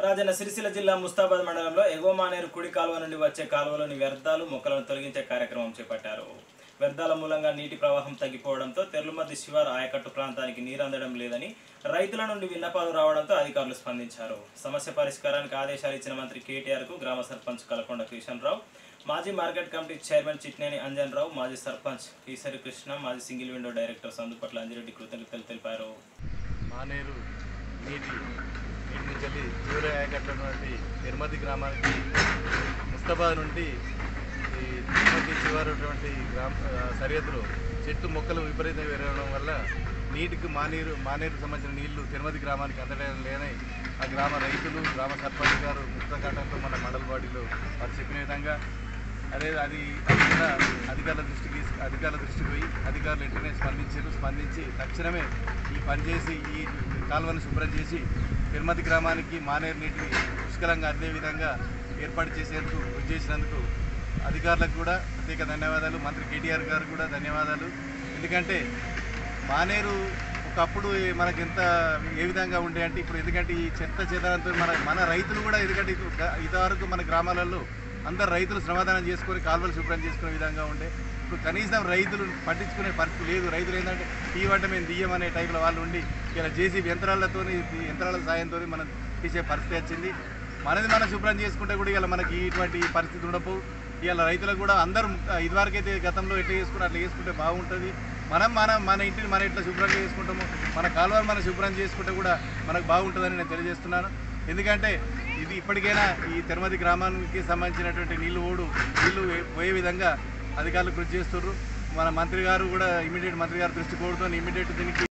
రాజన్న సిరిసిల్ల జిల్లా ముస్తాబాద్ మండలంలో ఎగువ మానేరు కుడి కాలువ నుండి వచ్చే కాలువలోని వ్యర్థాలు మొక్కలను తొలగించే కార్యక్రమం చేపట్టారు వ్యర్థాల మూలంగా నీటి ప్రవాహం తగ్గిపోవడంతో తెర్లుమద్ది శివార్ ఆయకట్టు ప్రాంతానికి నీరు అందడం లేదని రైతుల నుండి విన్నపాలు రావడంతో అధికారులు స్పందించారు సమస్య పరిష్కారానికి ఆదేశాలు ఇచ్చిన మంత్రి కేటీఆర్ కు గ్రామ సర్పంచ్ కలకొండ కిషన్ రావు మాజీ market committee chairman Chitneni Anjan Rao మాజీ సర్పంచ్ ఈసరి కృష్ణ మాజీ single window director Sandupatla Anjireddy కృతజ్ఞతలు తెలిపారు మానేరు నీటి నీటి నుంచి వెళ్ళి చివరి ఆయకట్లటువంటి తిరుమతి గ్రామానికి ముస్తాబాద్ నుండి ఈ తిరుమతి చివరటువంటి గ్రామ ఆ, సరిహద్దులో చెట్టు మొక్కలు విపరీతంగా పెరగడం వల్ల నీటికి మానేరు మానేరుకు సంబంధించిన నీళ్లు తిరుమతి గ్రామానికి అందడం లేని ఆ గ్రామ రైతులు గ్రామ సర్పంచ్ గారు ముక్తకాటంతో మన మండల బాడీలో వారు చెప్పిన విధంగా అదే అది అది కూడా అధికారుల దృష్టికి అధికారుల దృష్టికి పోయి అధికారులు వెంటనే స్పందించారు స్పందించి తక్షణమే ఈ పని చేసి ఈ కాలువను శుభ్రం చేసి తిరుమతి గ్రామానికి మానేరు నీటిని పుష్కలంగా అందే విధంగా ఏర్పాటు చేసేందుకు కృషి చేసినందుకు అధికారులకు కూడా ప్రత్యేక ధన్యవాదాలు మంత్రి కేటీఆర్ గారు కూడా ధన్యవాదాలు ఎందుకంటే మానేరు ఒకప్పుడు మనకి ఎంత ఏ విధంగా ఉండే అంటే ఇప్పుడు ఎందుకంటే ఈ చెత్త చెదారంతో మన మన రైతులు కూడా ఎందుకంటే ఇది గ- ఇంతవరకు మన గ్రామాలలో అందరు రైతులు శ్రమదానం చేసుకొని కాలువలు శుభ్రం చేసుకునే విధంగా ఉండే ఇప్పుడు కనీసం రైతులు పట్టించుకునే పరిస్థితి లేదు రైతులు ఏంటంటే ఈ వంట మేము దియ్యమనే టైప్లో వాళ్ళు ఉండి ఇలా జేసీబీ యంత్రాలతో యంత్రాల సాయంతో మనం తీసే పరిస్థితి వచ్చింది మనది మనం శుభ్రం చేసుకుంటే కూడా ఇలా మనకి ఇటువంటి పరిస్థితి ఉండవు ఇవాళ రైతులకు కూడా అందరూ ఆ, ఇదివరకైతే గతంలో ఎట్లా చేసుకుని అట్లా చేసుకుంటే బాగుంటుంది మనం మనం మన ఇంటిని మనం ఎట్లా శుభ్రంగా చేసుకుంటాము మన కాలువలు మనం శుభ్రం చేసుకుంటే కూడా మనకు బాగుంటుందని నేను తెలియజేస్తున్నాను ఎందుకంటే ఇది ఇప్పటికైనా ఈ తిరుమతి గ్రామానికి సంబంధించినటువంటి నీళ్లు ఓడు నీళ్లు పోయే విధంగా అధికారులు కృషి చేస్తున్నారు మన మంత్రి గారు కూడా ఇమీడియట్ మంత్రి గారు దృష్టి కోరుతో ఇమీడియట్ దీనికి